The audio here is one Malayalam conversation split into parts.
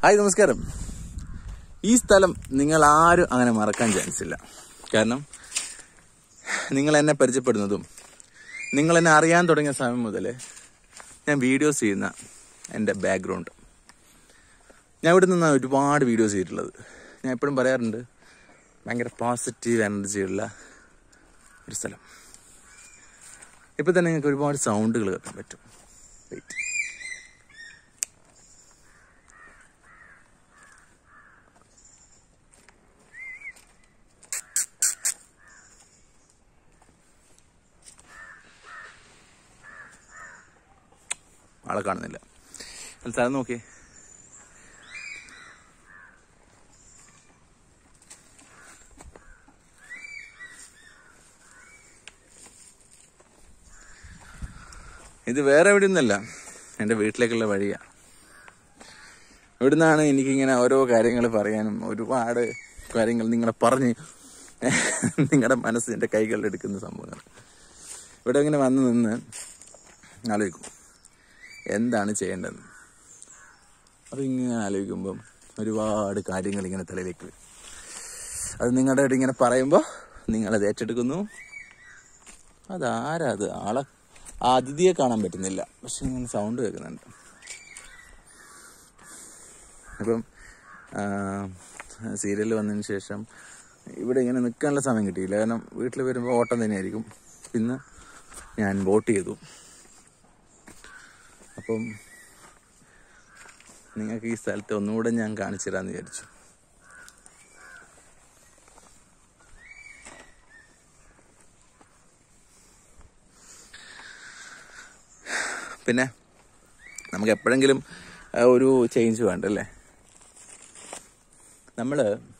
ഹായ് നമസ്കാരം ഈ സ്ഥലം നിങ്ങൾ ആരും അങ്ങനെ മറക്കാൻ ചാൻസ് ഇല്ല കാരണം നിങ്ങൾ എന്നെ പരിചയപ്പെടുന്നതും നിങ്ങൾ എന്നെ അറിയാൻ തുടങ്ങിയ സമയം മുതൽ ഞാൻ വീഡിയോസ് ചെയ്യുന്ന എൻ്റെ ബാക്ക്ഗ്രൗണ്ട് ഞാൻ ഇവിടെ നിന്നാണ് ഒരുപാട് വീഡിയോസ് ചെയ്തിട്ടുള്ളത് ഞാൻ എപ്പോഴും പറയാറുണ്ട് ഭയങ്കര പോസിറ്റീവ് എനർജിയുള്ള ഒരു സ്ഥലം ഇപ്പം തന്നെ നിങ്ങൾക്ക് ഒരുപാട് സൗണ്ടുകൾ കേൾക്കാൻ പറ്റും വെയിറ്റ് ആളെ കാണുന്നില്ല അല്ല സ്ഥലം നോക്കിയേ ഇത് വേറെ എവിടെ നിന്നല്ല എൻ്റെ വീട്ടിലേക്കുള്ള വഴിയാ ഇവിടുന്നാണ് എനിക്കിങ്ങനെ ഓരോ കാര്യങ്ങൾ പറയാനും ഒരുപാട് കാര്യങ്ങൾ നിങ്ങളെ പറഞ്ഞ് നിങ്ങളുടെ മനസ്സ് എൻ്റെ കൈകളിൽ എടുക്കുന്ന സംഭവങ്ങൾ ഇവിടെ ഇങ്ങനെ വന്ന് നിന്ന് ആലോചിക്കും എന്താണ് ചെയ്യേണ്ടതെന്ന് അപ്പോൾ ഇങ്ങനെ ആലോചിക്കുമ്പം ഒരുപാട് കാര്യങ്ങൾ ഇങ്ങനെ തലയിലേക്ക് വരും അത് നിങ്ങളുടെ അടുത്ത് ഇങ്ങനെ പറയുമ്പോൾ നിങ്ങളത് ഏറ്റെടുക്കുന്നു അതാരാ അത് ആളെ ആ അതിഥിയെ കാണാൻ പറ്റുന്നില്ല പക്ഷെ ഇങ്ങനെ സൗണ്ട് കേൾക്കുന്നുണ്ട് അപ്പം സീരിയൽ വന്നതിന് ശേഷം ഇവിടെ ഇങ്ങനെ നിൽക്കാനുള്ള സമയം കിട്ടിയില്ല കാരണം വീട്ടിൽ വരുമ്പോൾ ഓട്ടം തന്നെയായിരിക്കും പിന്നെ ഞാൻ വോട്ട് ചെയ്തു അപ്പം നിങ്ങൾക്ക് ഈ സ്ഥലത്ത് ഒന്നുകൂടെ ഞാൻ കാണിച്ചു തരാമെന്ന് വിചാരിച്ചു പിന്നെ നമുക്ക് എപ്പോഴെങ്കിലും ആ, ഒരു ചേഞ്ച് വേണ്ടല്ലേ നമ്മൾ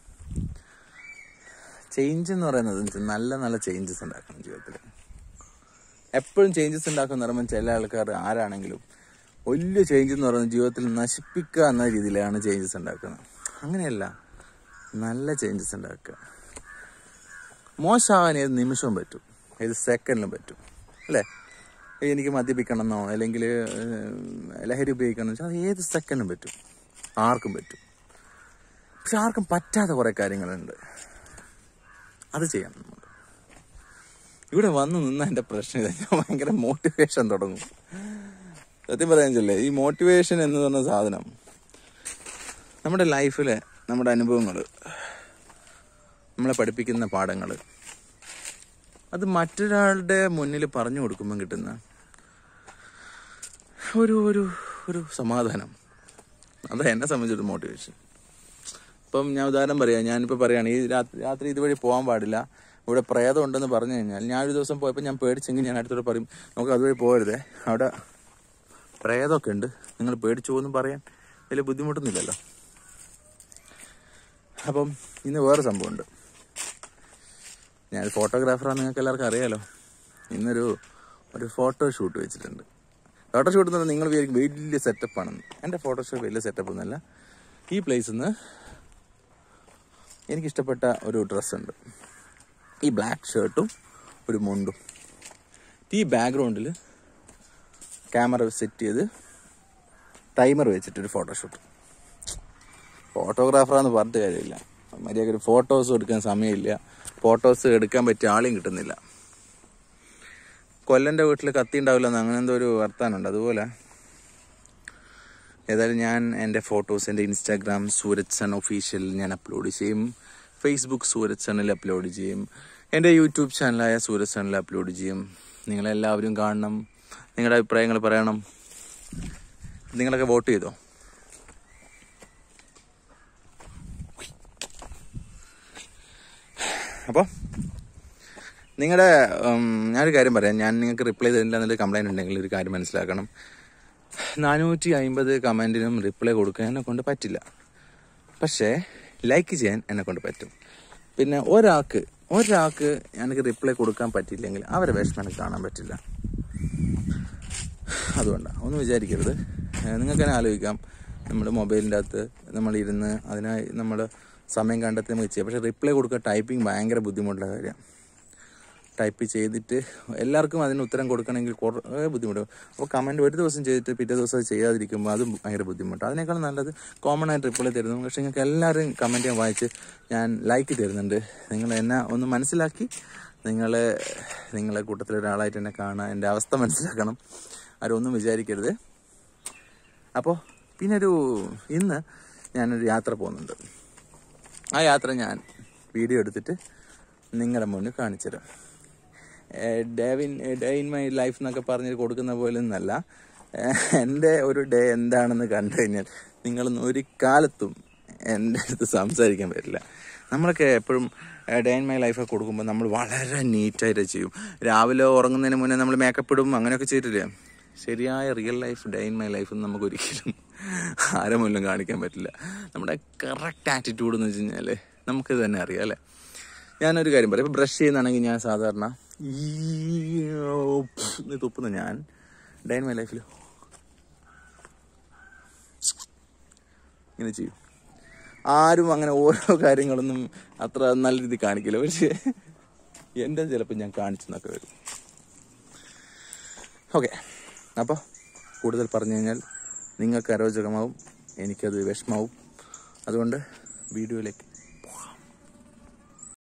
ചേഞ്ച് എന്ന് പറയുന്നത് എന്ന് വെച്ചാൽ നല്ല നല്ല ചേഞ്ചസ് ഉണ്ടാക്കണം ജീവിതത്തിൽ എപ്പോഴും ചേഞ്ചസ് ഉണ്ടാക്കുന്ന പറയുമ്പോൾ ചില ആൾക്കാർ ആരാണെങ്കിലും വലിയ ചേഞ്ച് എന്ന് പറയുന്നത് ജീവിതത്തിൽ നശിപ്പിക്കുക എന്ന രീതിയിലാണ് ചേഞ്ചസ് ഉണ്ടാക്കുന്നത് അങ്ങനെയല്ല നല്ല ചേഞ്ചസ് ഉണ്ടാക്കുക മോശമാവാൻ ഏത് നിമിഷവും പറ്റും ഏത് സെക്കൻഡിലും പറ്റും അല്ലേ എനിക്ക് മദ്യപിക്കണമെന്നോ അല്ലെങ്കിൽ ലഹരി ഉപയോഗിക്കണം വെച്ചാൽ അത് ഏത് സെക്കൻഡും പറ്റും ആർക്കും പറ്റും പക്ഷെ ആർക്കും പറ്റാത്ത കുറേ കാര്യങ്ങളുണ്ട് അത് ചെയ്യണം നമ്മൾ ഇവിടെ വന്ന് നിന്ന എൻ്റെ പ്രശ്നം ഇതാ ഞാൻ ഭയങ്കര മോട്ടിവേഷൻ തുടങ്ങും സത്യം പറയാൻ ചെല്ലേ ഈ മോട്ടിവേഷൻ എന്ന് പറഞ്ഞ സാധനം നമ്മുടെ ലൈഫിലെ നമ്മുടെ അനുഭവങ്ങൾ നമ്മളെ പഠിപ്പിക്കുന്ന പാഠങ്ങൾ അത് മറ്റൊരാളുടെ മുന്നിൽ പറഞ്ഞു കൊടുക്കുമ്പം കിട്ടുന്ന ഒരു ഒരു ഒരു സമാധാനം അതാ എന്നെ സംബന്ധിച്ചൊരു മോട്ടിവേഷൻ ഇപ്പം ഞാൻ ഉദാഹരണം പറയാം ഞാനിപ്പോൾ പറയുകയാണ് ഈ രാത്രി രാത്രി ഇതുവഴി പോകാൻ പാടില്ല ഇവിടെ പ്രേതം ഉണ്ടെന്ന് പറഞ്ഞു കഴിഞ്ഞാൽ ഞാൻ ഒരു ദിവസം പോയപ്പോൾ ഞാൻ പേടിച്ചെങ്കിൽ ഞാൻ അടുത്തോടെ പറയും നമുക്ക് അതുവഴി പോകരുതേ അവിടെ പ്രേതമൊക്കെ ഉണ്ട് നിങ്ങൾ പേടിച്ചു പോകുന്നു പറയാൻ വലിയ ബുദ്ധിമുട്ടൊന്നുമില്ലല്ലോ അപ്പം ഇന്ന് വേറെ സംഭവമുണ്ട് ഞാൻ ഫോട്ടോഗ്രാഫറാണ് നിങ്ങൾക്ക് എല്ലാവർക്കും അറിയാലോ ഇന്നൊരു ഒരു ഫോട്ടോ ഷൂട്ട് വെച്ചിട്ടുണ്ട് ഫോട്ടോ ഷൂട്ട് എന്ന് പറഞ്ഞാൽ നിങ്ങൾ വിചാരിക്കും വലിയ സെറ്റപ്പാണെന്ന് എൻ്റെ ഫോട്ടോഷോപ്പ് വലിയ സെറ്റപ്പ് ഒന്നുമല്ല ഈ പ്ലേസിൽ നിന്ന് എനിക്കിഷ്ടപ്പെട്ട ഒരു ഡ്രസ്സുണ്ട് ഈ ബ്ലാക്ക് ഷർട്ടും ഒരു മുണ്ടും ഈ ബാക്ക്ഗ്രൗണ്ടിൽ ക്യാമറ സെറ്റ് ചെയ്ത് ടൈമർ വെച്ചിട്ടൊരു ഫോട്ടോഷൂട്ട് ഫോട്ടോഗ്രാഫറാന്ന് പറഞ്ഞിട്ട് കാര്യമില്ല മര്യാദ ഒരു ഫോട്ടോസ് എടുക്കാൻ സമയമില്ല ഫോട്ടോസ് എടുക്കാൻ പറ്റിയ ആളെയും കിട്ടുന്നില്ല കൊല്ലൻ്റെ വീട്ടിൽ കത്തി ഉണ്ടാവില്ലെന്ന് അങ്ങനെ എന്തോ ഒരു വർത്താനുണ്ട് അതുപോലെ ഏതായാലും ഞാൻ എൻ്റെ ഫോട്ടോസ് എൻ്റെ ഇൻസ്റ്റാഗ്രാം സൂരജ് സൺ ഒഫീഷ്യൽ ഞാൻ അപ്ലോഡ് ചെയ്യും ഫേസ്ബുക്ക് സൂരജ് സണ്ണിൽ അപ്ലോഡ് ചെയ്യും എൻ്റെ യൂട്യൂബ് ചാനലായ സൂരജ് സണ്ണിൽ അപ്ലോഡ് ചെയ്യും നിങ്ങളെല്ലാവരും കാണണം നിങ്ങളുടെ അഭിപ്രായങ്ങൾ പറയണം നിങ്ങളൊക്കെ വോട്ട് ചെയ്തോ അപ്പോൾ നിങ്ങളുടെ ഞാനൊരു കാര്യം പറയാം ഞാൻ നിങ്ങൾക്ക് റിപ്ലൈ തരില്ല എന്നൊരു കംപ്ലൈൻറ്റ് ഉണ്ടെങ്കിൽ ഒരു കാര്യം മനസ്സിലാക്കണം നാനൂറ്റി അമ്പത് കമൻറ്റിനും റിപ്ലൈ കൊടുക്കാൻ എന്നെ കൊണ്ട് പറ്റില്ല പക്ഷേ ലൈക്ക് ചെയ്യാൻ എന്നെ കൊണ്ട് പറ്റും പിന്നെ ഒരാൾക്ക് ഒരാൾക്ക് എനിക്ക് റിപ്ലൈ കൊടുക്കാൻ പറ്റിയില്ലെങ്കിൽ അവരെ വിഷമം എനിക്ക് കാണാൻ പറ്റില്ല അതുകൊണ്ടാണ് ഒന്നും വിചാരിക്കരുത് ഏഹ് നിങ്ങൾക്ക് തന്നെ ആലോചിക്കാം നമ്മൾ മൊബൈലിൻ്റെ അകത്ത് നമ്മളിരുന്ന് അതിനായി നമ്മൾ സമയം കണ്ടെത്തി നമുക്ക് ചെയ്യാം പക്ഷേ റിപ്ലൈ കൊടുക്കുക ടൈപ്പിംഗ് ഭയങ്കര ബുദ്ധിമുട്ടുള്ള കാര്യമാണ് ടൈപ്പ് ചെയ്തിട്ട് എല്ലാവർക്കും അതിന് ഉത്തരം കൊടുക്കണമെങ്കിൽ കുറേ ബുദ്ധിമുട്ട് അപ്പോൾ കമൻറ്റ് ഒരു ദിവസം ചെയ്തിട്ട് പിറ്റേ ദിവസം അത് ചെയ്യാതിരിക്കുമ്പോൾ അതും ഭയങ്കര ബുദ്ധിമുട്ടാണ് അതിനേക്കാൾ നല്ലത് കോമൺ ആയിട്ട് റിപ്ലൈ തരുന്നു പക്ഷേ നിങ്ങൾക്ക് എല്ലാവരും കമൻറ്റ് ഞാൻ വായിച്ച് ഞാൻ ലൈക്ക് തരുന്നുണ്ട് നിങ്ങൾ എന്നെ ഒന്ന് മനസ്സിലാക്കി നിങ്ങൾ നിങ്ങളെ കൂട്ടത്തിലെ ഒരാളായിട്ട് എന്നെ കാണുക എൻ്റെ അവസ്ഥ മനസ്സിലാക്കണം ആരും ഒന്നും വിചാരിക്കരുത് അപ്പോൾ പിന്നെ ഒരു ഇന്ന് ഞാനൊരു യാത്ര പോകുന്നുണ്ട് ആ യാത്ര ഞാൻ വീഡിയോ എടുത്തിട്ട് നിങ്ങളുടെ മുന്നിൽ കാണിച്ചു തരാം ഡേവിൻ ഡേ ഇൻ മൈ ലൈഫ് എന്നൊക്കെ പറഞ്ഞ് കൊടുക്കുന്ന പോലെ ഒന്നല്ല എൻ്റെ ഒരു ഡേ എന്താണെന്ന് കണ്ടു കഴിഞ്ഞാൽ നിങ്ങളൊന്നും ഒരു കാലത്തും എൻ്റെ അടുത്ത് സംസാരിക്കാൻ പറ്റില്ല നമ്മളൊക്കെ എപ്പോഴും ഡേ ഇൻ മൈ ലൈഫൊക്കെ കൊടുക്കുമ്പോൾ നമ്മൾ വളരെ നീറ്റായിട്ട് ചെയ്യും രാവിലെ ഉറങ്ങുന്നതിന് മുന്നേ നമ്മൾ മേക്കപ്പ് ഇടും അങ്ങനെയൊക്കെ ചെയ്തിട്ടില്ലേ ശരിയായ real life day in my life നമുക്ക് ഒരിക്കലും ആരും മുന്നിലും കാണിക്കാൻ പറ്റില്ല നമ്മുടെ കറക്റ്റ് ആറ്റിറ്റ്യൂഡ് എന്ന് വെച്ച് കഴിഞ്ഞാൽ നമുക്ക് തന്നെ അറിയാം അല്ലേ ഞാനൊരു കാര്യം പറയാം ഇപ്പം ബ്രഷ് ചെയ്യുന്നതാണെങ്കിൽ ഞാൻ സാധാരണ ഈ എന്ന് തുപ്പുന്ന ഞാൻ ഡേ ഇൻ മൈ ലൈഫിൽ ഇങ്ങനെ ചെയ്യും ആരും അങ്ങനെ ഓരോ കാര്യങ്ങളൊന്നും അത്ര നല്ല രീതിയിൽ കാണിക്കില്ല പക്ഷേ എൻ്റെ ചിലപ്പോൾ ഞാൻ കാണിച്ചെന്നൊക്കെ വരും ഓക്കെ അപ്പോൾ കൂടുതൽ പറഞ്ഞു കഴിഞ്ഞാൽ നിങ്ങൾക്ക് അരോചകമാവും എനിക്കത് വിഷമാവും അതുകൊണ്ട് വീഡിയോയിലേക്ക്